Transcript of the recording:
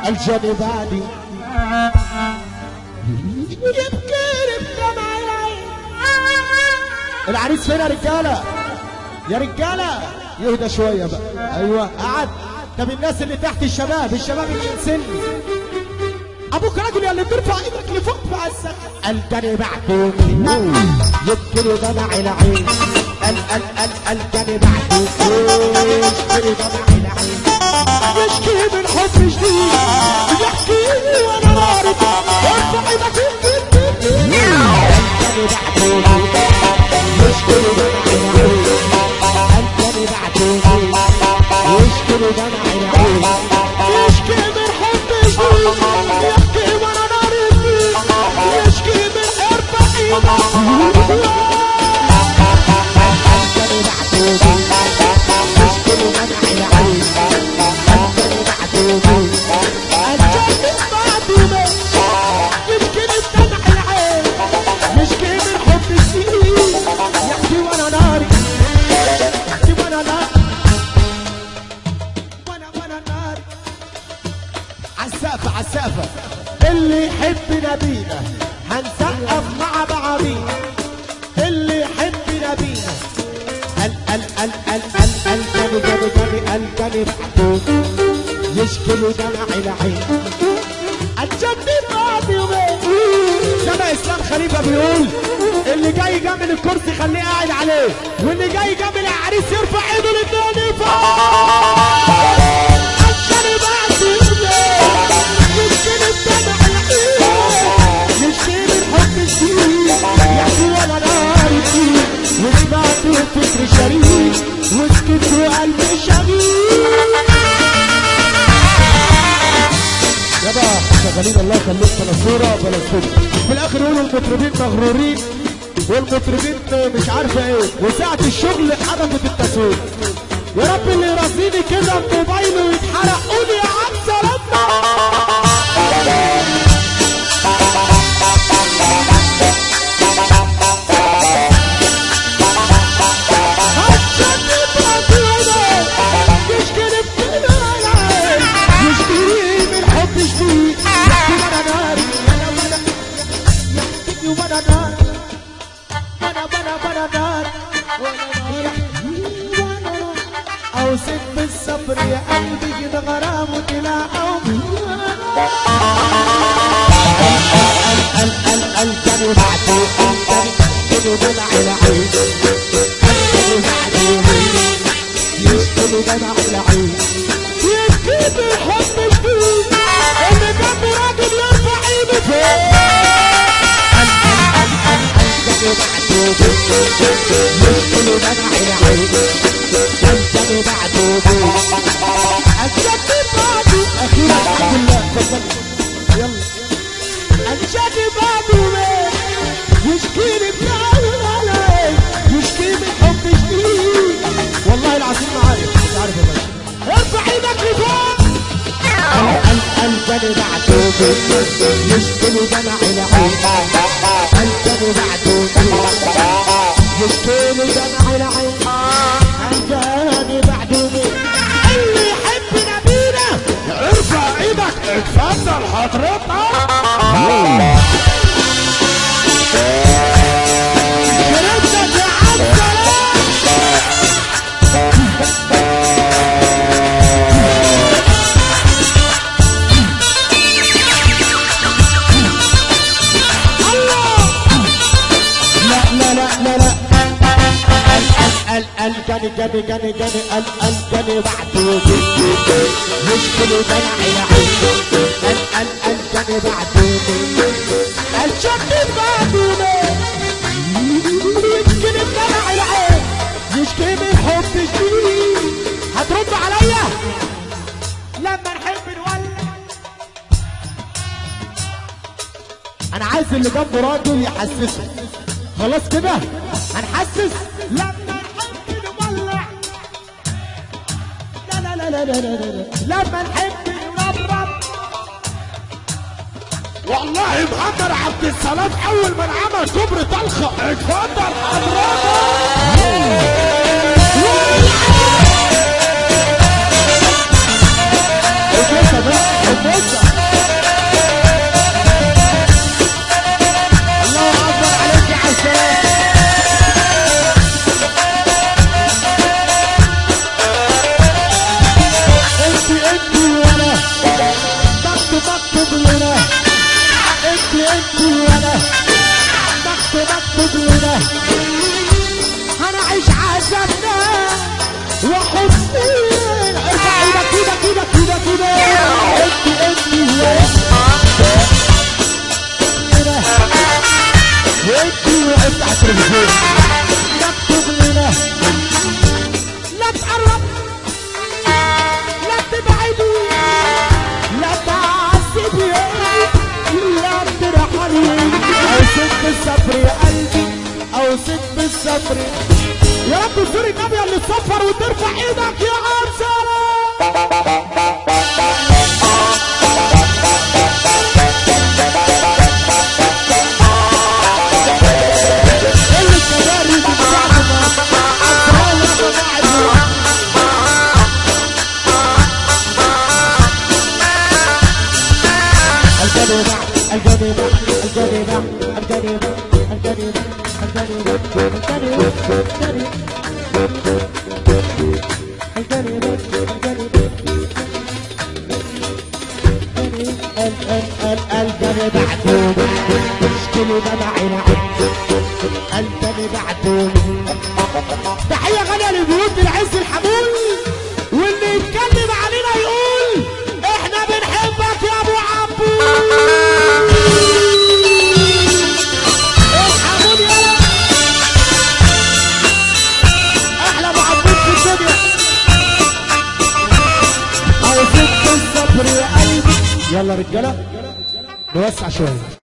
الجاني بعدي يبكي بدمع العين العريس فين يا رجاله يا رجاله يهدى شويه بقى ايوه قعد طب الناس اللي تحت الشباب الشباب اللي ينسلني ابوك رجل يا اللي بترفع ايدك لفوق مع السقف الجري بعده يبكي دمع العين ال ال ال الجري بعده يشكي دمع العين يشكي من حب جديد يحكي وانا نارد ارفع ايدك الجري بعده يشكي دمع العين الجري بعده يشكي دمع العين يشكي من حب جديد يحكي وانا نارد يشكي من ارفع ايدك عالسقف عالسقف اللي يحب نبينا هنسقف مع بعضينا اللي يحب نبينا ال ال ال ال ال ال جني جني جني ال جني بعده يشكي دمع العين الجني بعد يومين سمع اسلام خليفه بيقول اللي جاي جنب الكرسي خليه قاعد عليه واللي جاي جنب العريس يرفع ايده الاثنين فوق الجني بعد يومين يشكي دمع العين يشكي من حب الدين يحكي ولا نار فيه وسمعت فكر شريك وسكت وقلبي شغيل يابا شغالين الله يخليك بلا صوره بلا صوره في الاخر يقولوا المطربين مغرورين والمطربين مش عارفه ايه وساعه الشغل حدثت التصوير يا رب اللي يرضيني كده موبايله يتحرق قول يا عم سلامنا اوصف بالصبر يا قلبي كده غرام وطلع قومي ال ال ال كانوا بعده كانوا دمع العين كانوا بعده يشكلوا دمع العين يبكي بالحب الجديد اللي جنب راجل يرفع ايده فوق ال ال ال ال ال كانوا بعده يشكلوا دمع العين كانوا بعده الجد بعده اخيرا الحمد لله تفضل يلا الجد بعده يشكيني بلاوي علي يشكي من حب جديد والله العظيم معايا مش عارف يا باشا ارفع ايدك لفوق الجد بعده يشكي دمع العين الجد بعده يشكي دمع العين الجد بعده اللي يحب نبينا ارفع ايدك اتفضل حضرتك شربتك يا عم سلام الله لا لا لا لا لا ال ال جني جني جني جني ال ال جني بعده يشكل دمع العين ال ال ال جني بعده الجني بعده يشكل دمع العين يشكي من حب جديد هترد عليا لما نحب نولع انا عايز اللي جنبه راجل يحسسه خلاص كده هنحسس لما نحب نولع لا لا لا لا لا لا لا لما نحب نربرب والله محمد عبد السلام اول من عمل كوبري طلخه اتفضل حضرتك التلفزيون مكتوب لنا لا تقرب لا تبعدوا لا تعذبي لا ترحلي اوصيك بالصبر يا قلبي اوصيك بالصبر يا رب استر النبي اللي تصفر وترفع ايدك يا ارسل كل الكباري بتاعتنا عالصواب وقواعد الجنيبة الجنيبة الجنيبة الجنيبة الجنيبة الجنيبة الجنيبة الجنيبة الجنيبة عدوم مشكلة دمعنا الجنيبة عدوم تحية غالية لبيوت العز الحمول واللي يتكلم علينا يقول احنا بنحبك يا ابو عبو الحمول يا احلى ابو عبود في الدنيا عايزين الصبر يا قلبي يلا رجاله نوسع شويه